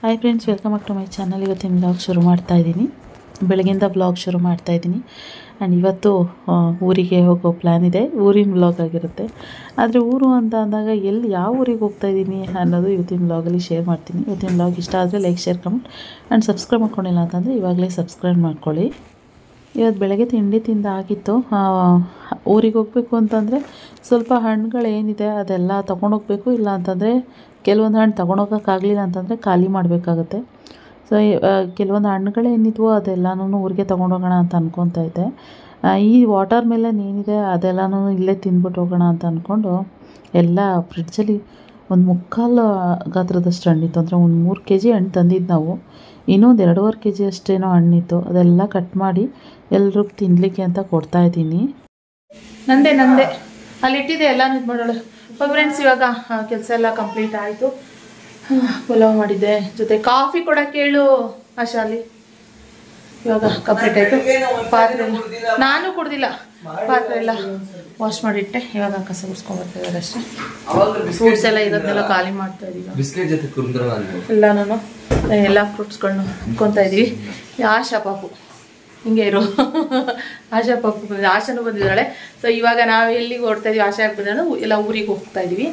Hi friends welcome back to my channel ಇವತ್ತಿನ blog ಶುರು ಮಾಡ್ತಾ ಇದ್ದೀನಿ ಬೆಳಗಿಂದ ಬ್ಲಾಗ್ ಶುರು ಮಾಡ್ತಾ ಇದ್ದೀನಿ ಆ್ಯಂಡ್ ಇವತ್ತು ಆ, ಊರಿಗೆ ಹೋಗೋ ಪ್ಲ್ಯಾನ್ ಇದೆ ಊರಿನ ಬ್ಲಾಗ್ ಆಗಿರುತ್ತೆ ಆದರೆ ಊರು ಅಂತ ಅಂದಾಗ ಎಲ್ಲಿ ಯಾವ ಊರಿಗೆ ಹೋಗ್ತಾ ಇದ್ದೀನಿ ಅನ್ನೋದು ಇವತ್ತಿನ ಬ್ಲಾಗಲ್ಲಿ ಶೇರ್ ಮಾಡ್ತೀನಿ ಇವತ್ತಿನ ಬ್ಲಾಗ್ ಇಷ್ಟ ಆದರೆ like share comment and subscribe ಮಾಡ್ಕೊಂಡಿಲ್ಲ ಅಂತಂದರೆ ಇವಾಗಲೇ ಸಬ್ಸ್ಕ್ರೈಬ್ ಮಾಡ್ಕೊಳ್ಳಿ ಇವತ್ತು ಬೆಳಗ್ಗೆ ತಿಂಡಿ ತಿಂದ ಆಗಿತ್ತು ಊರಿಗೆ ಹೋಗಬೇಕು ಅಂತಂದರೆ ಸ್ವಲ್ಪ ಹಣ್ಣುಗಳೇನಿದೆ ಅದೆಲ್ಲ ತೊಗೊಂಡೋಗ್ಬೇಕು ಇಲ್ಲ ಅಂತಂದರೆ ಕೆಲವೊಂದು ಹಣ್ಣು ತೊಗೊಂಡೋಗೋಕ್ಕಾಗಲಿಲ್ಲ ಅಂತಂದರೆ ಖಾಲಿ ಮಾಡಬೇಕಾಗತ್ತೆ ಸೊ ಕೆಲವೊಂದು ಹಣ್ಣುಗಳೇನಿದ್ವೋ ಅದೆಲ್ಲನೂ ಊರಿಗೆ ತೊಗೊಂಡೋಗೋಣ ಅಂತ ಅನ್ಕೊತಾ ಇದ್ದೆ ಆ, ಈ ವಾಟರ್ ಮೆಲನ್ ಏನಿದೆ ಅದೆಲ್ಲನೂ ಇಲ್ಲೇ ತಿಂದ್ಬಿಟ್ಟು ಹೋಗೋಣ ಅಂತ ಅಂದ್ಕೊಂಡು ಎಲ್ಲ ಫ್ರಿಡ್ಜಲ್ಲಿ ಒಂದು ಮುಕ್ಕಾಲು ಗಾತ್ರದಷ್ಟು ಹಣ್ಣಿತ್ತು ಅಂದರೆ ಒಂದು ಮೂರು ಕೆ ಜಿ ಹಣ್ಣು ತಂದಿದ್ದು ನಾವು ಇನ್ನೊಂದು ಎರಡೂವರೆ ಕೆ ಜಿ ಅಷ್ಟೇನೋ ಹಣ್ಣಿತ್ತು ಅದೆಲ್ಲ ಕಟ್ ಮಾಡಿ ಎಲ್ರಿಗೂ ತಿನ್ನಲಿಕ್ಕೆ ಅಂತ ಕೊಡ್ತಾ ಇದ್ದೀನಿ ನಂದೆ ನಂದೆ ಅಲ್ಲಿ ಇಟ್ಟಿದೆ ಎಲ್ಲಾನು ಇದು ಮಾಡೋಳು ಫ್ರೆಂಡ್ಸ್ ಇವಾಗ ಕೆಲಸ ಎಲ್ಲ ಕಂಪ್ಲೀಟ್ ಆಯಿತು ಪಲಾವ್ ಮಾಡಿದ್ದೆ ಜೊತೆ ಕಾಫಿ ಕೊಡಕ್ಕೆ ಹೇಳು ಆಶಾಲಿ ಇವಾಗ ಕಂಪ್ಲೀಟ್ ಆಯಿತು ಪಾತ್ರೆ ಎಲ್ಲ ನಾನು ಕುಡ್ದಿಲ್ಲ ಪಾತ್ರೆ ಎಲ್ಲ ವಾಶ್ ಮಾಡಿಟ್ಟೆ ಇವಾಗ ಕಸ ಗುಡ್ಸ್ಕೊಂಡ್ಬರ್ತಿದ್ದಾರೆ ಅಷ್ಟೇ ಫ್ರೂಟ್ಸ್ ಎಲ್ಲ ಇರೋದನ್ನೆಲ್ಲ ಖಾಲಿ ಮಾಡ್ತಾ ಇದೀವಿ ಬಿಸ್ಕೆಟ್ ಜೊತೆ ಕುಂದ್ರ ಎಲ್ಲಾನು ಎಲ್ಲ ಫ್ರೂಟ್ಸ್ಗಳನ್ನ ಇಟ್ಕೊತಾ ಇದೀವಿ ಈ ಆಶಾ ಪಾಪು ಹಿಂಗೆ ಇರು ಆಶಾ ಪಾಪು ಬಂದಿದೆ ಆಶಾನು ಬಂದಿದ್ದಾಳೆ ಸೊ ಇವಾಗ ನಾವು ಎಲ್ಲಿಗೆ ಓಡ್ತಾ ಇದೀವಿ ಆಶಾ ಬಂದ್ರೆ ಎಲ್ಲ ಊರಿಗೆ ಹೋಗ್ತಾ ಇದೀವಿ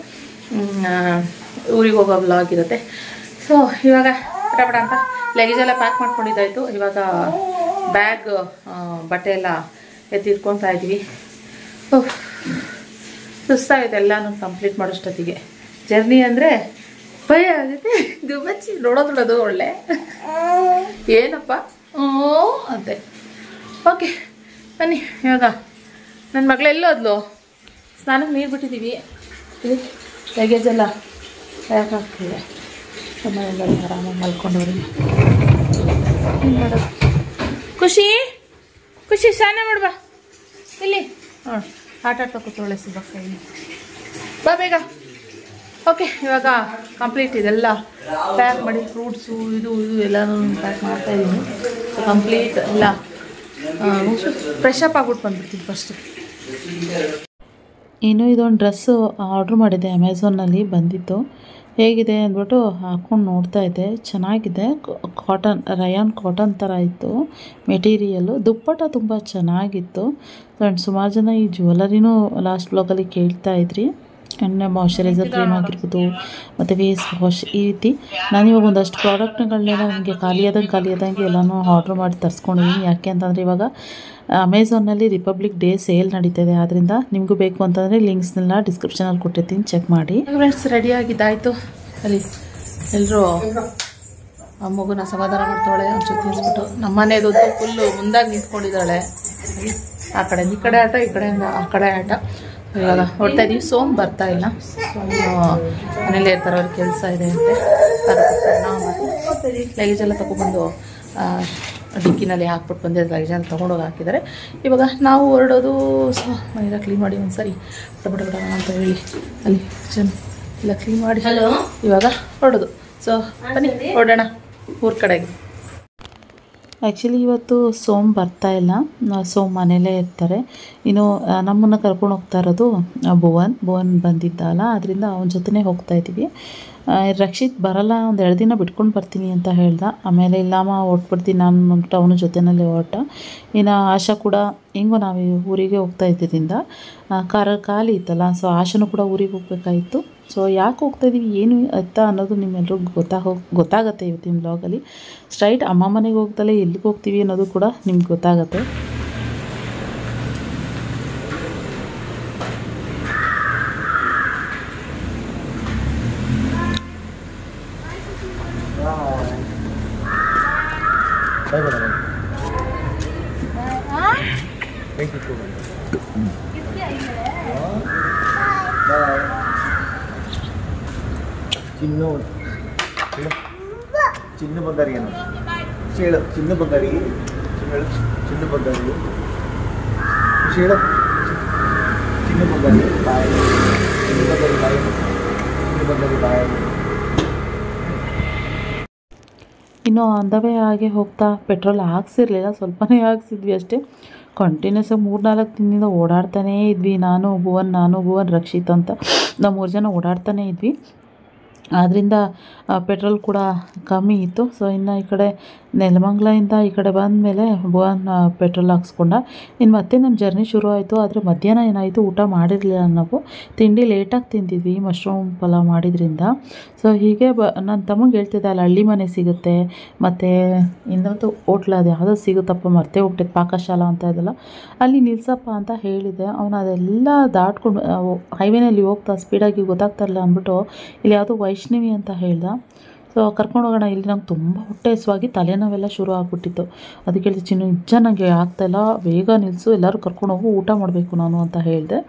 ಊರಿಗೆ ಹೋಗೋ ಬ್ಲಾಗ್ ಇರುತ್ತೆ ಸೊ ಇವಾಗ ಪಟ ಅಂತ ಲಗೇಜ್ ಎಲ್ಲ ಪ್ಯಾಕ್ ಮಾಡ್ಕೊಂಡಿದ್ದಾಯ್ತು ಇವಾಗ ಬ್ಯಾಗ್ ಬಟ್ಟೆ ಎಲ್ಲ ಎತ್ತಿಟ್ಕೊತಾ ಇದೀವಿ ಉಫ್. ಸುಸ್ತಾಗೈತೆ ಎಲ್ಲಾನು ಕಂಪ್ಲೀಟ್ ಮಾಡೋಷ್ಟೊತ್ತಿಗೆ ಜರ್ನಿ ಅಂದರೆ ಭಯ ಆಗುತ್ತೆ ದುಬಚ್ಚಿ ನೋಡೋದು ಒಳ್ಳೆ ಏನಪ್ಪ ಓ ಅಂತೆ ಓಕೆ ಬನ್ನಿ ಇವಾಗ ನನ್ನ ಮಗಳು ಎಲ್ಲೋದ್ಲು ಸ್ನಾನಕ್ಕೆ ನೀರು ಬಿಟ್ಟಿದ್ದೀವಿ ಲಗೇಜ್ ಎಲ್ಲ ಪ್ಯಾಕ್ ಆಗ್ತಿದೆ ಮನೆಯಲ್ಲ ಆರಾಮಾಗಿ ಮಲ್ಕೊಂಡವ್ರಿ ಏನು ಮಾಡೋದು ಖುಷಿ ಖುಷಿ ಸ್ನಾನ ಮಾಡ್ಬಾ ಇಲ್ಲಿ ಹಾಂ ಆಟ ಆಡ್ತಾ ಕೂತ್ಕೊಳ್ಳೆ ಸಿಗ ಕೈಲಿ ಬಾ ಬೇಗ ಓಕೆ ಇವಾಗ ಕಂಪ್ಲೀಟ್ ಇದೆಲ್ಲ ಪ್ಯಾಕ್ ಮಾಡಿ ಫ್ರೂಟ್ಸು ಇದು ಇದು ಎಲ್ಲನೂ ಪ್ಯಾಕ್ ಮಾಡ್ತಾ ಇದ್ದೀನಿ ಕಂಪ್ಲೀಟ್ ಎಲ್ಲ ಫ್ರೆಶ್ ಅಪ್ ಆಗ್ಬಿಟ್ಟು ಬಂದ್ಬಿಡ್ತೀನಿ ಫಸ್ಟು ಇನ್ನು ಇದೊಂದು ಡ್ರೆಸ್ಸು ಆರ್ಡ್ರ್ ಮಾಡಿದ್ದೆ ಅಮೆಝಾನಲ್ಲಿ ಬಂದಿತ್ತು ಹೇಗಿದೆ ಅಂದ್ಬಿಟ್ಟು ಹಾಕ್ಕೊಂಡು ನೋಡ್ತಾ ಇದ್ದೆ ಚೆನ್ನಾಗಿದೆ ಕಾಟನ್ ರಯಾನ್ ಕಾಟನ್ ಥರ ಇತ್ತು ಮೆಟೀರಿಯಲ್ಲು ದುಪ್ಪಟ ತುಂಬ ಚೆನ್ನಾಗಿತ್ತು ಆ್ಯಂಡ್ ಸುಮಾರು ಜನ ಈ ಜ್ಯುವೆಲರಿನೂ ಲಾಸ್ಟ್ ಬ್ಲಾಗಲ್ಲಿ ಕೇಳ್ತಾ ಇದ್ರಿ ಆ್ಯಂಡ್ ಮಾಯ್ಶ್ಚರೈಸರ್ ಕ್ರೀಮ್ ಆಗಿರ್ಬೋದು ಮತ್ತು ಫೇಸ್ ವಾಶ್ ಈ ರೀತಿ ನಾನು ಇವಾಗ ಒಂದಷ್ಟು ಪ್ರಾಡಕ್ಟ್ಗಳನ್ನೆಲ್ಲ ನನಗೆ ಖಾಲಿಯಾದಂಗೆ ಖಾಲಿಯಾದಂಗೆ ಎಲ್ಲನೂ ಆರ್ಡ್ರ್ ಮಾಡಿ ತರಿಸ್ಕೊಂಡಿದ್ದೀನಿ ಯಾಕೆ ಅಂತಂದರೆ ಇವಾಗ ಅಮೆಝಾನಲ್ಲಿ ರಿಪಬ್ಲಿಕ್ ಡೇ ಸೇಲ್ ನಡೀತಾ ಇದೆ ಆದ್ದರಿಂದ ನಿಮಗೂ ಬೇಕು ಅಂತಂದರೆ ಲಿಂಕ್ಸ್ನೆಲ್ಲ ಡಿಸ್ಕ್ರಿಪ್ಷನಲ್ಲಿ ಕೊಟ್ಟಿರ್ತೀನಿ ಚೆಕ್ ಮಾಡಿ ಫ್ರೆಂಡ್ಸ್ ರೆಡಿ ಆಗಿದ್ದಾಯಿತು ಅಲ್ಲಿ ಎಲ್ಲರೂ ಆ ಮಗುನ ಸಮಾಧಾನ ಮಾಡ್ತಾಳೆ ಒಂಚೂರು ತಿನ್ನಿಸ್ಬಿಟ್ಟು ನಮ್ಮ ಮನೆದು ಫುಲ್ಲು ಮುಂದಾಗಿ ನಿಂತ್ಕೊಂಡಿದ್ದಾಳೆ ಆ ಕಡೆ ಈ ಕಡೆ ಆಟ ಈ ಕಡೆಯಿಂದ ಆ ಕಡೆ ಆಟ ಇವಾಗ ಹೊಡ್ತಾ ಇದೀವಿ ಸೋಮ್ ಬರ್ತಾ ಇಲ್ಲ ಸೋಮ್ ಮನೇಲಿ ಇರ್ತಾರೆ ಅವ್ರಿಗೆ ಕೆಲಸ ಇದೆ ಅಂತೆ ಅದಕ್ಕೋಸ್ಕರ ನಾವು ಮತ್ತೆ ಲಗೇಜ್ ಎಲ್ಲ ತೊಗೊಬಂದು ಡಿಕ್ಕಿನಲ್ಲಿ ಹಾಕ್ಬಿಟ್ಟು ಬಂದಿದ್ದು ಲಗೇಜ್ ಎಲ್ಲ ತೊಗೊಂಡೋಗಿ ಹಾಕಿದ್ದಾರೆ ಇವಾಗ ನಾವು ಹೊರಡೋದು ಸೊ ಮನೆಯೆಲ್ಲ ಕ್ಲೀನ್ ಮಾಡಿ ಒಂದ್ಸರಿ ಬಡ ಬಡ ಬಡ ಅಂತ ಹೇಳಿ ಅಲ್ಲಿ ಕಿಚನ್ ಎಲ್ಲ ಕ್ಲೀನ್ ಮಾಡಿ ಹಲೋ ಇವಾಗ ಹೊರಡೋದು ಸೊ ಬನ್ನಿ ಹೊರಡೋಣ ಊರ ಕಡೆಗೆ ಆ್ಯಕ್ಚುಲಿ ಇವತ್ತು ಸೋಮ್ ಬರ್ತಾ ಇಲ್ಲ ಆ, ಸೋಮ್ ಮನೇಲೇ ಇರ್ತಾರೆ ಇನ್ನು ಆ, ನಮ್ಮನ್ನು ಕರ್ಕೊಂಡು ಹೋಗ್ತಾ ಇರೋದು ಆ, ಭುವನ್ ಭುವನ್ ಬಂದಿದ್ದಲ್ಲ ಅದರಿಂದ ಅವನ ಜೊತೆನೇ ಹೋಗ್ತಾ ಇದ್ದೀವಿ ಆ, ರಕ್ಷಿತ್ ಬರಲ್ಲ ಒಂದು ಎರಡು ದಿನ ಬಿಟ್ಕೊಂಡು ಬರ್ತೀನಿ ಅಂತ ಹೇಳ್ದ ಆಮೇಲೆ ಇಲ್ಲಮ್ಮ ಹೊಟ್ಬಿಡ್ತೀನಿ ನಾನು ಅಂದ್ಬಿಟ್ಟು ಅವನ ಜೊತೆಯಲ್ಲೇ ಹೊರಟ ಇನ್ನು ಆಶಾ ಕೂಡ ಹೆಂಗೋ ನಾವು ಈ ಊರಿಗೆ ಹೋಗ್ತಾ ಇದ್ದಿದ್ದರಿಂದ ಆ, ಕಾರ ಖಾಲಿ ಇತ್ತಲ್ಲ ಸೊ ಆಶಾನು ಕೂಡ ಊರಿಗೆ ಹೋಗ್ಬೇಕಾಯಿತು ಸೊ ಯಾಕೆ ಹೋಗ್ತಾ ಇದ್ದೀವಿ ಏನು ಎತ್ತ ಅನ್ನೋದು ನಿಮ್ಮೆಲ್ರಿಗೂ ಗೊತ್ತಾಗೋ ಗೊತ್ತಾಗತ್ತೆ ಇವತ್ತಿನ ಬ್ಲಾಗಲ್ಲಿ ಸ್ಟ್ರೈಟ್ ಅಮ್ಮ ಮನೆಗೆ ಹೋಗ್ದಲೇ ಎಲ್ಲಿಗೆ ಹೋಗ್ತೀವಿ ಅನ್ನೋದು ಕೂಡ ನಿಮ್ಗೆ ಗೊತ್ತಾಗತ್ತೆ ಚಿನ್ನು ಹೇಳು. ಚಿನ್ನು ಬಂಗಾರಿ ಏನು ಖುಷಿ ಹೇಳು ಚಿನ್ನು ಬಂಗಾರಿ ಚಿನ್ನು ಹೇಳು ಚಿನ್ನು ಬಂಗಾರಿ ಖುಷಿ ಹೇಳು ಚಿನ್ನು ಬಂಗಾರಿ ಬಾಯ್ ಚಿನ್ನು ಬಂಗಾರಿ ಬಾಯ್ ಚಿನ್ನು ಬಂಗಾರಿ ಬಾಯ್ ಇನ್ನು ಅಂದವೇ ಹಾಗೆ ಹೋಗ್ತಾ ಪೆಟ್ರೋಲ್ ಹಾಕ್ಸಿರ್ಲಿಲ್ಲ ಸ್ವಲ್ಪನೇ ಹಾಕ್ಸಿದ್ವಿ ಅಷ್ಟೇ ಕಂಟಿನ್ಯೂಸ್ ಆಗಿ ಮೂರು ನಾಲ್ಕು ದಿನದಿಂದ ಓಡಾಡ್ತಾನೇ ಇದ್ವಿ ನಾನು ಭುವನ್ ನಾನು ಭುವನ್ ರಕ್ಷಿತ್ ಅಂತ ನಾವು ಮೂರು ಜನ ಓಡಾಡ್ತಾನೇ ಇದ್ವಿ ಆದ್ದರಿಂದ ಪೆಟ್ರೋಲ್ ಕೂಡ ಕಮ್ಮಿ ಇತ್ತು ಸೊ ಇನ್ನು ಈ ಕಡೆ ನೆಲಮಂಗ್ಲದಿಂದ ಈ ಕಡೆ ಬಂದಮೇಲೆ ಭುವನ್ ಪೆಟ್ರೋಲ್ ಹಾಕ್ಸ್ಕೊಂಡ ಇನ್ನು ಮತ್ತೆ ನಮ್ಮ ಜರ್ನಿ ಶುರು ಆಯಿತು ಆದರೆ ಮಧ್ಯಾಹ್ನ ಏನಾಯಿತು ಊಟ ಮಾಡಿರಲಿಲ್ಲ ನಾವು ತಿಂಡಿ ಲೇಟಾಗಿ ತಿಂದಿದ್ವಿ ಮಶ್ರೂಮ್ ಪಲಾವ್ ಮಾಡಿದ್ರಿಂದ ಸೊ ಹೀಗೆ ಬ ನನ್ನ ತಮಗೆ ಹೇಳ್ತಿದ್ದೆ ಅಲ್ಲಿ ಹಳ್ಳಿ ಮನೆ ಸಿಗುತ್ತೆ ಮತ್ತು ಇನ್ನೊಂದು ಹೋಟ್ಲ್ ಅದು ಯಾವುದೋ ಸಿಗುತ್ತಪ್ಪ ಮರ್ತೇ ಹೋಗ್ಬಿಟ್ಟಿತ್ತು ಪಾಕಶಾಲಾ ಅಂತ ಇದೆಲ್ಲ ಅಲ್ಲಿ ನಿಲ್ಸಪ್ಪ ಅಂತ ಹೇಳಿದೆ ಅವನು ಅದೆಲ್ಲ ದಾಟ್ಕೊಂಡು ಹೈವೇನಲ್ಲಿ ಹೋಗ್ತಾ ಸ್ಪೀಡಾಗಿ ಗೊತ್ತಾಗ್ತಾ ಇರಲಿಲ್ಲ ಅಂದ್ಬಿಟ್ಟು ಇಲ್ಲಿ ಯಾವುದೋ ವೈಷ್ಣವಿ ಅಂತ ಹೇಳ್ದ ಸೊ ಕರ್ಕೊಂಡು ಹೋಗೋಣ ಇಲ್ಲಿ ನಂಗೆ ತುಂಬ ಹೊಟ್ಟೆ ಹಸುವಾಗಿ ತಲೆನೋವೆಲ್ಲ ಶುರು ಆಗ್ಬಿಟ್ಟಿತ್ತು ಅದಕ್ಕೆ ಹೇಳಿದೆ ಚಿನ್ನು ನಿಜ ನನಗೆ ಆಗ್ತಾಯಿಲ್ಲ ಬೇಗ ನಿಲ್ಲಿಸು ಎಲ್ಲರೂ ಕರ್ಕೊಂಡು ಹೋಗು ಊಟ ಮಾಡಬೇಕು ನಾನು ಅಂತ ಹೇಳಿದೆ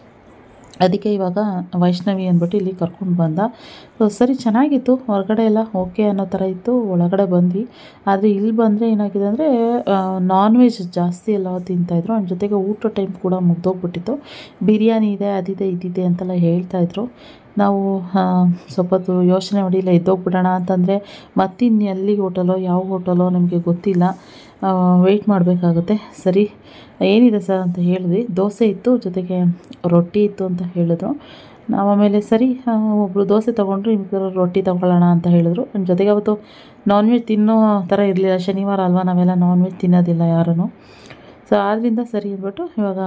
ಅದಕ್ಕೆ ಇವಾಗ ವೈಷ್ಣವಿ ಅಂದ್ಬಿಟ್ಟು ಇಲ್ಲಿ ಕರ್ಕೊಂಡು ಬಂದ ಸೊ ಸರಿ ಚೆನ್ನಾಗಿತ್ತು ಹೊರಗಡೆ ಎಲ್ಲ ಓಕೆ ಅನ್ನೋ ಥರ ಇತ್ತು ಒಳಗಡೆ ಬಂದ್ವಿ ಆದರೆ ಇಲ್ಲಿ ಬಂದರೆ ಏನಾಗಿದೆ ಅಂದರೆ ನಾನ್ ವೆಜ್ ಜಾಸ್ತಿ ಎಲ್ಲ ತಿಂತಾಯಿದ್ರು ಅದ್ರ ಜೊತೆಗೆ ಊಟ ಟೈಮ್ ಕೂಡ ಮುಗ್ದೋಗ್ಬಿಟ್ಟಿತ್ತು ಬಿರಿಯಾನಿ ಇದೆ ಅದಿದೆ ಇದಿದೆ ಅಂತೆಲ್ಲ ಹೇಳ್ತಾಯಿದ್ರು ನಾವು ಆ, ಸ್ವಲ್ಪ ಹೊತ್ತು ಯೋಚನೆ ಮಾಡಿ ಇಲ್ಲ ಎದ್ದೋಗ್ಬಿಡೋಣ ಅಂತಂದರೆ ಮತ್ತಿನ್ನು ಎಲ್ಲಿ ಹೋಟೆಲೋ ಯಾವ ಹೋಟೆಲೋ ನಮಗೆ ಗೊತ್ತಿಲ್ಲ ವೆಯ್ಟ್ ಮಾಡಬೇಕಾಗುತ್ತೆ ಸರಿ ಏನಿದೆ ಸರ್ ಅಂತ ಹೇಳಿದ್ವಿ ದೋಸೆ ಇತ್ತು ಜೊತೆಗೆ ರೊಟ್ಟಿ ಇತ್ತು ಅಂತ ಹೇಳಿದ್ರು ನಾವು ಆಮೇಲೆ ಸರಿ ಆ, ಒಬ್ಬರು ದೋಸೆ ತೊಗೊಂಡ್ರು ಇನ್ನೊಬ್ರು ರೊಟ್ಟಿ ತೊಗೊಳ್ಳೋಣ ಅಂತ ಹೇಳಿದ್ರು ನನ್ನ ಜೊತೆಗೆ ಅವತ್ತು ನಾನ್ ವೆಜ್ ತಿನ್ನೋ ಥರ ಇರಲಿಲ್ಲ ಶನಿವಾರ ಅಲ್ವಾ ನಾವೆಲ್ಲ ನಾನ್ ವೆಜ್ ತಿನ್ನೋದಿಲ್ಲ ಯಾರೂ ಸೊ ಆದ್ದರಿಂದ ಸರಿ ಅಂದ್ಬಿಟ್ಟು ಇವಾಗ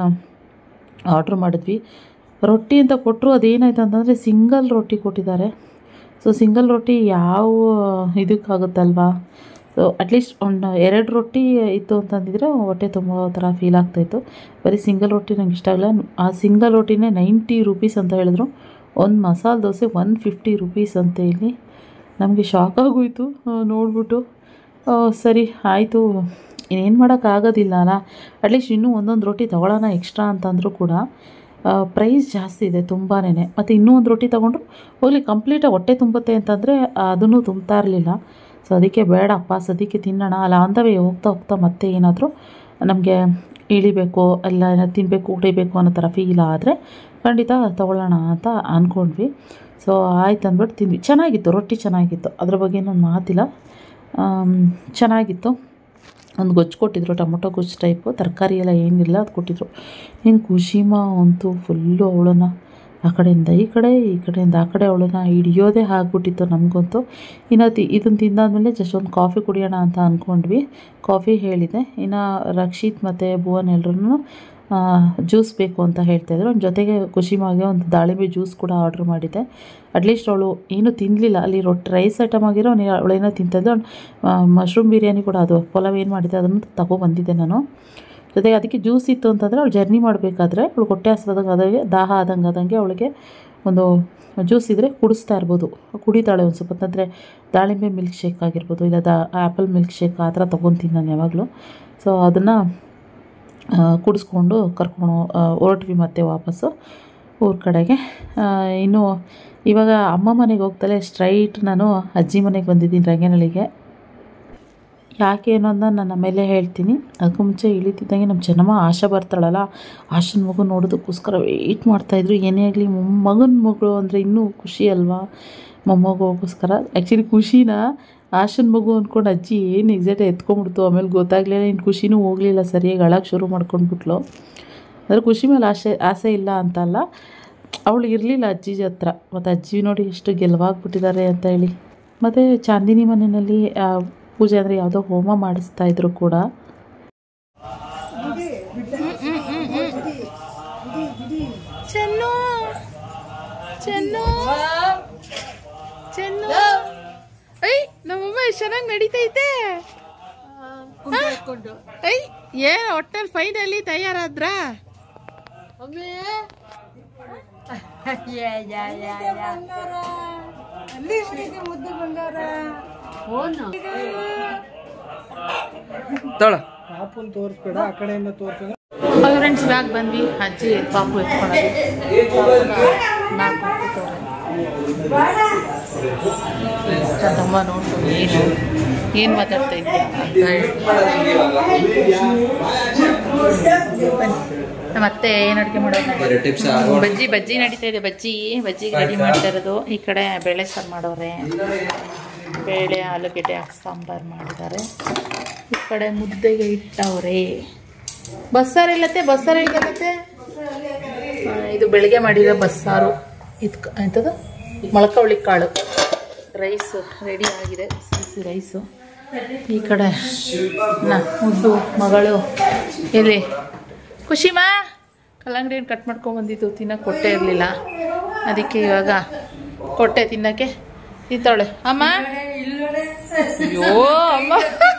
ಆರ್ಡ್ರ್ ಮಾಡಿದ್ವಿ ರೊಟ್ಟಿ ಅಂತ ಕೊಟ್ಟರು ಅದೇನಾಯ್ತು ಅಂತಂದರೆ ಸಿಂಗಲ್ ರೊಟ್ಟಿ ಕೊಟ್ಟಿದ್ದಾರೆ ಸೊ ಸಿಂಗಲ್ ರೊಟ್ಟಿ ಯಾವ ಇದಕ್ಕಾಗುತ್ತಲ್ವಾ ಸೊ ಅಟ್ಲೀಸ್ಟ್ ಒಂದು ಎರಡು ರೊಟ್ಟಿ ಇತ್ತು ಅಂತಂದಿದ್ರೆ ಹೊಟ್ಟೆ ತುಂಬ ಥರ ಫೀಲ್ ಆಗ್ತಾಯಿತ್ತು ಬರೀ ಸಿಂಗಲ್ ರೊಟ್ಟಿ ನಂಗೆ ಇಷ್ಟ ಆಗಲ್ಲ ಆ ಸಿಂಗಲ್ ರೊಟ್ಟಿನೇ ನೈಂಟಿ ರುಪೀಸ್ ಅಂತ ಹೇಳಿದ್ರು ಒಂದು ಮಸಾಲೆ ದೋಸೆ ಒನ್ ಫಿಫ್ಟಿ ರುಪೀಸ್ ಅಂತೆ ಇಲ್ಲಿ ನಮಗೆ ಶಾಕ್ ಆಗೋಯ್ತು ಆ, ನೋಡ್ಬಿಟ್ಟು ಆ, ಸರಿ ಆಯಿತು ಇನ್ನೇನು ಮಾಡೋಕ್ಕಾಗೋದಿಲ್ಲ ಅಲ್ಲ ಅಟ್ಲೀಸ್ಟ್ ಇನ್ನೂ ಒಂದೊಂದು ರೊಟ್ಟಿ ತೊಗೊಳ್ಳೋಣ ಎಕ್ಸ್ಟ್ರಾ ಅಂತಂದರೂ ಕೂಡ ಪ್ರೈಸ್ ಜಾಸ್ತಿ ಇದೆ ತುಂಬಾ ಮತ್ತು ಇನ್ನೂ ಒಂದು ರೊಟ್ಟಿ ತೊಗೊಂಡ್ರು ಹೋಗ್ಲಿ ಕಂಪ್ಲೀಟಾಗಿ ಹೊಟ್ಟೆ ತುಂಬುತ್ತೆ ಅಂತಂದರೆ ಅದನ್ನು ತುಂಬ್ತಾ ಇರಲಿಲ್ಲ ಸೊ ಅದಕ್ಕೆ ಬೇಡಪ್ಪ ಸದ್ಯಕ್ಕೆ ತಿನ್ನೋಣ ಅಲ್ಲ ಅಂತವೇ ಹೋಗ್ತಾ ಹೋಗ್ತಾ ಮತ್ತೆ ಏನಾದರೂ ನಮಗೆ ಇಳಿಬೇಕು ಅಲ್ಲ ಏನಾದ್ರು ತಿನ್ನಬೇಕು ಕುಡಿಬೇಕು ಅನ್ನೋ ಥರ ಫೀಲ್ ಆದರೆ ಖಂಡಿತ ತೊಗೊಳ್ಳೋಣ ಅಂತ ಅಂದ್ಕೊಂಡ್ವಿ ಸೊ ಆಯ್ತು ಅಂದ್ಬಿಟ್ಟು ತಿಂದ್ವಿ ಚೆನ್ನಾಗಿತ್ತು ರೊಟ್ಟಿ ಚೆನ್ನಾಗಿತ್ತು ಅದ್ರ ಬಗ್ಗೆ ಏನು ಮಾತಿಲ್ಲ ಆಮ್, ಚೆನ್ನಾಗಿತ್ತು ಒಂದು ಗೊಜ್ಜು ಕೊಟ್ಟಿದ್ರು ಟೊಮೊಟೊ ಗೊಜ್ಜು ಟೈಪು ತರಕಾರಿ ಎಲ್ಲ ಏನಿಲ್ಲ ಅದು ಕೊಟ್ಟಿದ್ರು ಏನು ಖುಷಿಮಾ ಅಂತೂ ಫುಲ್ಲು ಅವಳನ್ನು ಆ ಕಡೆಯಿಂದ ಈ ಕಡೆ ಈ ಕಡೆಯಿಂದ ಆ ಕಡೆ ಅವಳನ್ನ ಹಿಡಿಯೋದೇ ಆಗ್ಬಿಟ್ಟಿತ್ತು ನಮಗಂತೂ ಇನ್ನು ತಿ ಇದನ್ನು ತಿಂದಾದ್ಮೇಲೆ ಜಸ್ಟ್ ಒಂದು ಕಾಫಿ ಕುಡಿಯೋಣ ಅಂತ ಅಂದ್ಕೊಂಡ್ವಿ ಕಾಫಿ ಹೇಳಿದೆ ಇನ್ನು ರಕ್ಷಿತ್ ಮತ್ತು ಭುವನ್ ಎಲ್ರೂ ಜ್ಯೂಸ್ ಬೇಕು ಅಂತ ಹೇಳ್ತಾಯಿದ್ರು ಅವ್ನ ಜೊತೆಗೆ ಖುಷಿಮಾಗೆ ಒಂದು ದಾಳಿಂಬೆ ಜ್ಯೂಸ್ ಕೂಡ ಆರ್ಡ್ರ್ ಮಾಡಿದ್ದೆ ಅಟ್ಲೀಸ್ಟ್ ಅವಳು ಏನೂ ತಿನ್ನಲಿಲ್ಲ ಅಲ್ಲಿ ರೊಟ್ಟಿ ರೈಸ್ ಐಟಮ್ ಆಗಿರೋ ಅವಳು ಅವಳೇನೋ ತಿಂತಿದ್ಲು ಮಶ್ರೂಮ್ ಬಿರಿಯಾನಿ ಕೂಡ ಅದು ಪಲಾವ್ ಏನು ಮಾಡಿದ್ದೆ ಅದನ್ನು ತಗೊಬಂದಿದ್ದೆ ನಾನು ಜೊತೆಗೆ ಅದಕ್ಕೆ ಜ್ಯೂಸ್ ಇತ್ತು ಅಂತಂದರೆ ಅವಳು ಜರ್ನಿ ಮಾಡಬೇಕಾದ್ರೆ ಅವಳು ಹೊಟ್ಟೆ ಹಸ್ದಂಗೆ ಆದಾಗೆ ದಾಹ ಆದಂಗೆ ಆದಂಗೆ ಅವಳಿಗೆ ಒಂದು ಜ್ಯೂಸ್ ಇದ್ದರೆ ಕುಡಿಸ್ತಾ ಇರ್ಬೋದು ಕುಡಿತಾಳೆ ಒಂದು ಸ್ವಲ್ಪ ಅಂದರೆ ದಾಳಿಂಬೆ ಮಿಲ್ಕ್ ಶೇಕ್ ಆಗಿರ್ಬೋದು ಇಲ್ಲ ದಾ ಆ್ಯಪಲ್ ಮಿಲ್ಕ್ ಶೇಕ್ ಆ ಥರ ತೊಗೊತೀನಿ ನಾನು ಯಾವಾಗಲೂ ಸೊ ಅದನ್ನು ಕುಡಿಸ್ಕೊಂಡು ಕರ್ಕೊಂಡು ಹೊರಟ್ವಿ ಮತ್ತೆ ವಾಪಸ್ಸು ಊರ ಕಡೆಗೆ ಆ, ಇನ್ನು ಇವಾಗ ಅಮ್ಮ ಮನೆಗೆ ಹೋಗ್ತಲೇ ಸ್ಟ್ರೈಟ್ ನಾನು ಅಜ್ಜಿ ಮನೆಗೆ ಬಂದಿದ್ದೀನಿ ರಂಗನಹಳ್ಳಿಗೆ ಯಾಕೆ ಅನ್ನೋದನ್ನ ನಾನು ಆಮೇಲೆ ಹೇಳ್ತೀನಿ ಅದಕ್ಕೂ ಮುಂಚೆ ಇಳಿತಿದ್ದಂಗೆ ನಮ್ಮ ಚೆನ್ನಮ್ಮ ಆಶಾ ಬರ್ತಾಳಲ್ಲ ಆಶನ ಮಗು ನೋಡೋದಕ್ಕೋಸ್ಕರ ವೆಯ್ಟ್ ಮಾಡ್ತಾಯಿದ್ರು ಏನೇ ಆಗಲಿ ಮಗನ ಮಗಳು ಅಂದರೆ ಇನ್ನೂ ಖುಷಿ ಅಲ್ವಾ ಮೊಮ್ಮಗೋಸ್ಕರ ಆ್ಯಕ್ಚುಲಿ ಖುಷಿನ ಆಶನ ಮಗು ಅಂದ್ಕೊಂಡು ಅಜ್ಜಿ ಏನು ಎಕ್ಸಾಕ್ಟ್ ಎತ್ಕೊಂಡ್ಬಿಡ್ತು ಆಮೇಲೆ ಗೊತ್ತಾಗಲಿಲ್ಲ ಇನ್ನು ಖುಷಿನೂ ಹೋಗಲಿಲ್ಲ ಸರಿಯಾಗಿ ಅಳಕ್ಕೆ ಶುರು ಮಾಡ್ಕೊಂಡ್ಬಿಟ್ಲು ಅಂದರೆ ಖುಷಿ ಮೇಲೆ ಆಸೆ ಆಸೆ ಇಲ್ಲ ಅಂತಲ್ಲ ಅವಳು ಇರಲಿಲ್ಲ ಅಜ್ಜಿ ಹತ್ರ ಮತ್ತು ಅಜ್ಜಿ ನೋಡಿ ಎಷ್ಟು ಗೆಲುವಾಗ್ಬಿಟ್ಟಿದ್ದಾರೆ ಅಂತ ಹೇಳಿ ಮತ್ತು ಚಾಂದಿನಿ ಮನೆಯಲ್ಲಿ ಆ, ಪೂಜೆ ಅಂದರೆ ಯಾವುದೋ ಹೋಮ ಮಾಡಿಸ್ತಾ ಇದ್ರು ಕೂಡ ಚೆನ್ನು ಚೆನ್ನು ಚೆನ್ನು ಐ ನಮ್ಮಮ್ಮ ಎಷ್ಟು ಚೆನ್ನಾಗಿ ನಡೀತೈತೆ ಐ ಏನ್ ಒಟ್ಟಲ್ಲಿ ಫೈನಲಿ ತಯಾರಾದ್ರ ತಳ ಪಾಪುನ್ ತೋರಿಸ್ಬೇಡ ಆ ಕಡೆಯಿಂದ ತೋರಿಸಿದ್ರೆ ಫ್ರೆಂಡ್ಸ್ ಇವಾಗ ಬಂದ್ವಿ ಅಜ್ಜಿ ಪಾಪು ಎತ್ಕೊಳ್ಳೋದು ನಾಲ್ಕು ತಮ್ಮ ನೋಡ್ಕೊಂಡು ಏನು ಏನು ಮಾತಾಡ್ತಾ ಇದ್ದೀಯ ಅಂತ ಹೇಳಿ ನಮ್ಮ ಅತ್ತೆ ಏನು ಅಡುಗೆ ಮಾಡೋದು ಬಜ್ಜಿ ಬಜ್ಜಿ ನಡೀತಾ ಇದೆ ಬಜ್ಜಿ ಬಜ್ಜಿಗೆ ರೆಡಿ ಮಾಡ್ತಾ ಇರೋದು ಈ ಕಡೆ ಬೇಳೆ ಸಾರು ಮಾಡೋರೆ ಬೇಳೆ ಆಲೂಗೆಡ್ಡೆ ಹಾಕಿ ಸಾಂಬಾರು ಮಾಡಿದ್ದಾರೆ ಈ ಕಡೆ ಮುದ್ದೆಗೆ ಇಟ್ಟವ್ರೆ ಬಸ್ಸಾರು ಇಲ್ಲತ್ತೆ ಬಸ್ಸಾರು ಇಲ್ಲತ್ತೆ ಇದು ಬೆಳಿಗ್ಗೆ ಮಾಡಿರೋ ಬಸ್ಸಾರು ಇದು ಎಂಥದ್ದು ಮೊಳಕವಳಿ ಕಾಳು ರೈಸು ರೆಡಿ ಆಗಿದೆ ಬಿಸಿ ಬಿಸಿ ರೈಸು ಈ ಕಡೆ ನಾ ಮುದ್ದು ಮಗಳು ಎಲ್ಲಿ ಖುಷಿಮಾ ಕಲ್ಲಂಗಡಿ ಹಣ್ಣು ಕಟ್ ಮಾಡ್ಕೊಂಡು ಬಂದಿದ್ದು ತಿನ್ನಕ್ಕೆ ಕೊಟ್ಟೆ ಇರಲಿಲ್ಲ ಅದಕ್ಕೆ ಇವಾಗ ಕೊಟ್ಟೆ ತಿನ್ನಕ್ಕೆ ತಿಂತಾವಳೆ ಅಮ್ಮ ಅಯ್ಯೋ ಅಮ್ಮ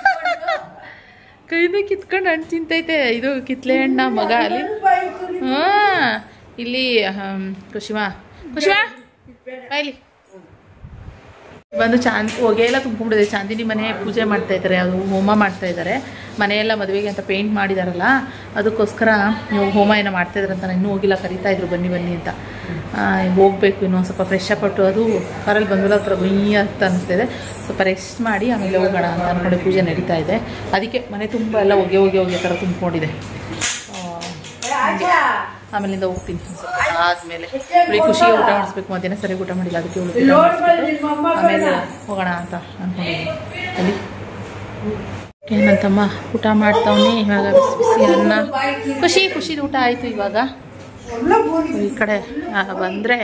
ಕೈನ ಕಿತ್ಕೊಂಡು ಹಣ್ಣು ತಿಂತೈತೆ ಇದು ಕಿತ್ಲೆ ಹಣ್ಣ ಮಗ ಅಲ್ಲಿ ಹಾಂ ಇಲ್ಲಿ ಹಮ್, ಕುಶಿಮಾ ಕುಶಿಮಾ ಬಾ ಇಲ್ಲಿ ಬಂದು ಚಾಂದ್ ಹೊಗೆ ಎಲ್ಲ ತುಂಬಿಬಿಡಿದೆ ಚಾಂದಿನಿ ಮನೆ ಪೂಜೆ ಮಾಡ್ತಾ ಇದ್ದಾರೆ ಅದು ಹೋಮ ಮಾಡ್ತಾ ಇದ್ದಾರೆ ಮನೆಯೆಲ್ಲ ಮದುವೆಗೆ ಅಂತ ಪೇಂಟ್ ಮಾಡಿದಾರಲ್ಲ ಅದಕ್ಕೋಸ್ಕರ ನೀವು ಹೋಮ ಏನೋ ಮಾಡ್ತಾ ಇದ್ದಾರೆ ಅಂತ ಇನ್ನೂ ಹೋಗಿಲ್ಲ ಕರಿತಾ ಇದ್ರು ಬನ್ನಿ ಬನ್ನಿ ಅಂತ ಆ, ಹೋಗ್ಬೇಕು ಇನ್ನೂ ಒಂದು ಸ್ವಲ್ಪ ಫ್ರೆಶ್ ಅಪ್ ಅದು ಕಾರಲ್ಲಿ ಬಂದಿಲ್ಲ ಹತ್ರ ಗುಯ್ಯ ಅಂತ ಅನಿಸ್ತಿದೆ ಸ್ವಲ್ಪ ರೆಸ್ಟ್ ಮಾಡಿ ಆಮೇಲೆ ಹೋಗೋಣ ಅಂತ ಅಂದ್ಕೊಂಡು ಪೂಜೆ ನಡೀತಾ ಇದೆ ಅದಕ್ಕೆ ಮನೆ ತುಂಬ ಎಲ್ಲ ಹೊಗೆ ಹೊಗೆ ಹೊಗೆ ಥರ ತುಂಬಿಕೊಂಡಿದೆ ಆಮೇಲಿಂದ ಹೋಗ್ತೀನಿ ಒಂದ್ ಸ್ವಲ್ಪ ಆದಮೇಲೆ ಇವಳಿಗೆ ಖುಷಿಗೆ ಊಟ ಮಾಡಿಸ್ಬೇಕು ಮಧ್ಯಾಹ್ನ ಸರಿ ಊಟ ಮಾಡಿಲ್ಲ ಅದಕ್ಕೆ ಇವಳು ಊಟ ಮಾಡಿಸ್ಬಿಟ್ಟು ಆಮೇಲೆ ಹೋಗೋಣ ಅಂತ ಅಂದ್ಕೊಂಡಿದ್ದೀನಿ ಅಲ್ಲಿ ಏನಂತಮ್ಮ ಊಟ ಮಾಡ್ತಾವನಿ ಇವಾಗ ಬಿಸಿ ಬಿಸಿ ಅನ್ನ ಖುಷಿ ಖುಷಿದ ಊಟ ಆಯಿತು ಇವಾಗ ಈ ಕಡೆ ಬಂದರೆ